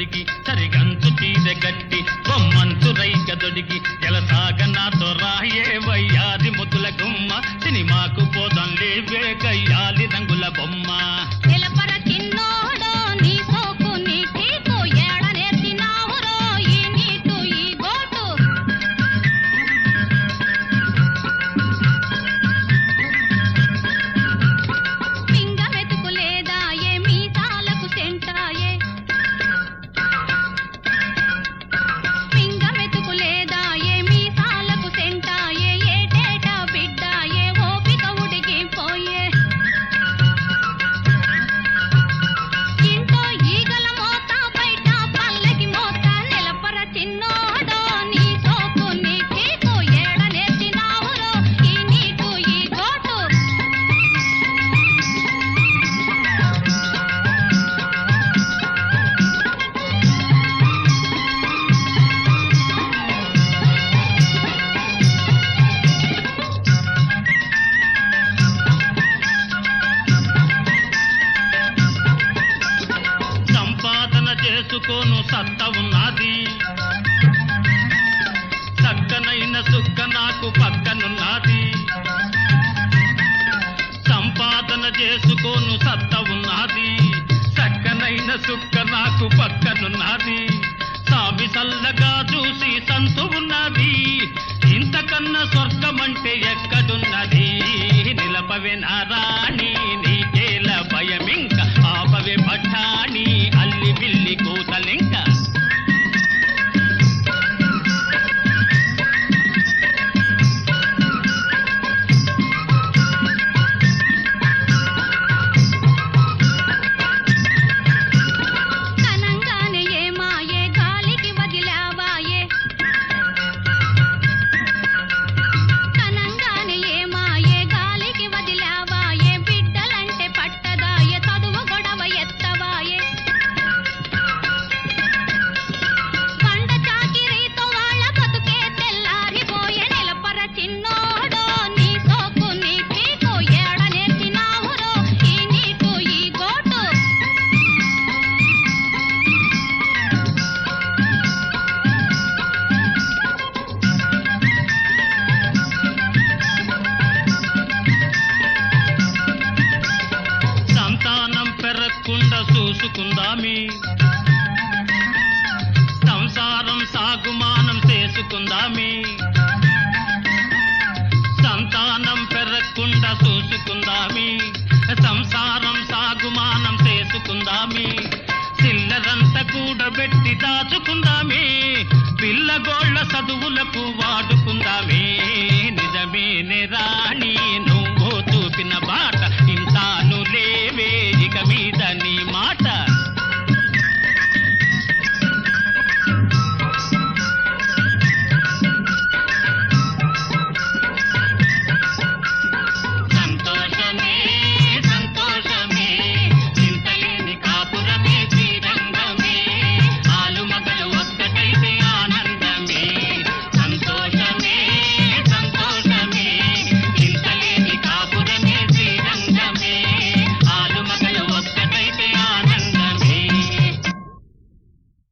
తొడిగి సరిగంచు చీర గట్టి బొమ్మంచు రైక తొడిగి జలసాగ నాతో రాయే వయ్యాది ముద్దుల గుమ్మ సినిమాకు పోదాం లేవే గయ్యాలి రంగుల బొమ్మ నిలపర చిన్నోడో నీ సోకు నీ చీకు ఏడ నేర్చినావురో ఈ నీటు ఈ గోటు పింగ మెతుకు లేదా ఏ మీసాలకు సెంటాయే పింగ మెతుకు లేదా ఏ మీసాలకు సెంటాయే ఏటేటా బిడ్డాయే ఓపిక ఉడికిపోయే ఇంట్లో ఈగల మోత బయట పల్లకి మోత నిలపర చిన్నోడో నీ సోకు నీ చీకు ఏడ నేర్చినావురో ఈ నీటు ఈ గోటు సంపాదన చేసుకోను సత్త ఉన్నది చక్కనైన సుక్క నాకు పక్కనున్నది సంపాదన చేసుకోను సత్త ఉన్నది చక్కనైన సుక్క నాకు పక్కనున్నది సామి చల్లగా చూసి సంతు ఉన్నది ఇంతకన్నా స్వర్గమంటే ఎక్కడున్నది నిలపవే నారాణి నీకేల భయమింక ఆపవే పఠాణి అల్లి బిల్లి కూతలింక కనంగానే ఏమాయే గాలికి వదిలావాయే కనంగానే ఏమాయే గాలికి వదిలావాయే బిడ్డలంటే పట్టదాయే చదువు గొడవ ఎత్తవాయే పండ చాకిరీతో వాళ్ళ బతుకే తెల్లారిపోయే నిలపర చిన్నోడో నీ సోకు నీ చీకు ఏడ నేర్చినావురో ఈ నీటు ఈ గోటు సంతానం పెరగకుండా చూసుకుందామి సంసారం సాగుమానం చేసుకుందామి సంతానం పెరగకుండా చూసుకుందామి సంసారం సాగుమానం చేసుకుందామి చిల్లరంతా కూడబెట్టి దాచుకుందామి పిల్లగోళ్ల చదువులకు